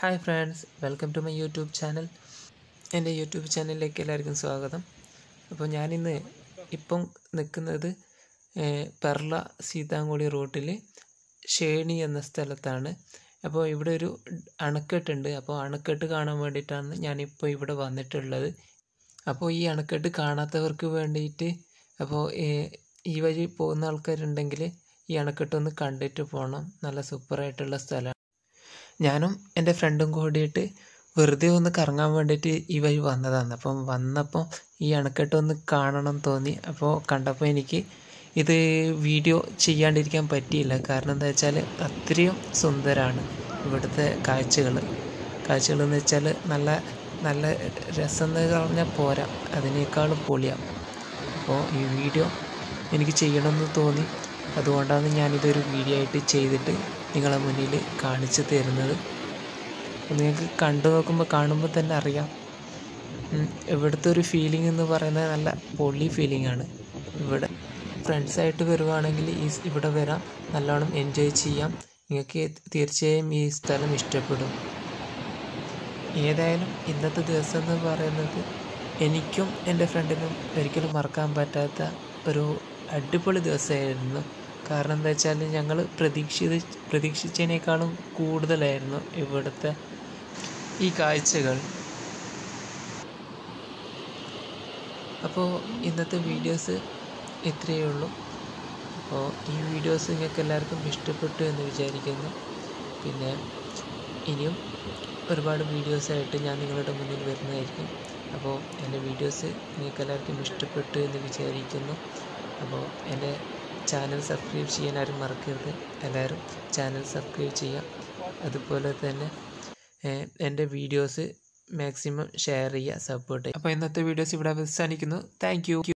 hi friends welcome to my YouTube channel എൻ്റെ YouTube ചാനലിലേക്ക് എല്ലാവർക്കും സ്വാഗതം അപ്പോൾ ഞാനിന്ന് ഇപ്പം നിൽക്കുന്നത് ഏഹ്, പെർള സീതാങ്കുടി റൂട്ടിൽ ഷേണി എന്ന സ്ഥലത്താണ് അപ്പോൾ ഇവിടെ ഒരു അണക്കെട്ടുണ്ട് അപ്പോൾ അണക്കെട്ട് കാണാൻ വേണ്ടിയിട്ടാണ് ഞാനിപ്പോൾ ഇവിടെ വന്നിട്ടുള്ളത് അപ്പോൾ ഈ അണക്കെട്ട് കാണാത്തവർക്ക് വേണ്ടിയിട്ട് അപ്പോൾ ഏഹ്, ഈ വഴി പോകുന്ന ആൾക്കാരുണ്ടെങ്കിൽ ഈ അണക്കെട്ടൊന്ന് കണ്ടിട്ട് പോകണം നല്ല സൂപ്പറായിട്ടുള്ള സ്ഥലമാണ് ഞാനും എൻ്റെ ഫ്രണ്ടും കൂടിയിട്ട് വെറുതെ ഒന്ന് കറങ്ങാൻ വേണ്ടിയിട്ട് ഈ വഴി വന്നതാണ് അപ്പം വന്നപ്പോൾ ഈ അണക്കെട്ട് ഒന്ന് കാണണം തോന്നി അപ്പോൾ കണ്ടപ്പോൾ എനിക്ക് ഇത് വീഡിയോ ചെയ്യാണ്ടിരിക്കാൻ പറ്റിയില്ല കാരണം എന്താ വെച്ചാൽ അത്രയും സുന്ദരമാണ് ഇവിടുത്തെ കാഴ്ചകൾ കാഴ്ചകൾ എന്ന് വെച്ചാൽ നല്ല നല്ല രസം എന്ന് പറഞ്ഞാൽ പോരാ അതിനേക്കാളും പൊളിയാണ് അപ്പോൾ ഈ വീഡിയോ എനിക്ക് ചെയ്യണമെന്ന് തോന്നി അതുകൊണ്ടാണ് ഞാനിതൊരു വീഡിയോ ആയിട്ട് ചെയ്തിട്ട് നിങ്ങളെ മുന്നിൽ കാണിച്ചു തരുന്നത് അപ്പോൾ നിങ്ങൾക്ക് കണ്ടു നോക്കുമ്പോൾ കാണുമ്പോൾ തന്നെ അറിയാം ഉം, ഇവിടുത്തെ ഒരു ഫീലിംഗ് എന്ന് പറയുന്നത് നല്ല പൊളി ഫീലിംഗ് ആണ് ഇവിടെ ഫ്രണ്ട്സായിട്ട് വരുവാണെങ്കിൽ ഈ സ് ഇവിടെ വരാം നല്ലോണം എൻജോയ് ചെയ്യാം നിങ്ങൾക്ക് തീർച്ചയായും ഈ സ്ഥലം ഇഷ്ടപ്പെടും ഏതായാലും ഇന്നത്തെ ദിവസം എന്ന് പറയുന്നത് എനിക്കും എൻ്റെ ഫ്രണ്ടിനും ഒരിക്കലും മറക്കാൻ പറ്റാത്ത ഒരു അടിപൊളി ദിവസമായിരുന്നു കാരണം എന്താ വെച്ചാൽ ഞങ്ങൾ പ്രതീക്ഷിത പ്രതീക്ഷിച്ചതിനേക്കാളും കൂടുതലായിരുന്നു ഇവിടുത്തെ ഈ കാഴ്ചകൾ അപ്പോൾ ഇന്നത്തെ വീഡിയോസ് ഇത്രയേ ഉള്ളൂ അപ്പോൾ ഈ വീഡിയോസ് നിങ്ങൾക്ക് എല്ലാവർക്കും ഇഷ്ടപ്പെട്ടു എന്ന് വിചാരിക്കുന്നു പിന്നെ ഇനിയും ഒരുപാട് വീഡിയോസായിട്ട് ഞാൻ നിങ്ങളുടെ മുന്നിൽ വരുന്നതായിരിക്കും അപ്പോൾ എൻ്റെ വീഡിയോസ് നിങ്ങൾക്ക് എല്ലാവർക്കും ഇഷ്ടപ്പെട്ടു എന്ന് വിചാരിക്കുന്നു അപ്പോൾ എൻ്റെ ചാനൽ സബ്സ്ക്രൈബ് ചെയ്യാൻ ആരും മറക്കരുത് എല്ലാവരും ചാനൽ സബ്സ്ക്രൈബ് ചെയ്യാം അതുപോലെ തന്നെ ഏഹ്, എൻ്റെ വീഡിയോസ് മാക്സിമം ഷെയർ ചെയ്യുക സപ്പോർട്ട് ചെയ്യുക അപ്പോൾ ഇന്നത്തെ വീഡിയോസ് ഇവിടെ അവസാനിക്കുന്നു താങ്ക് യു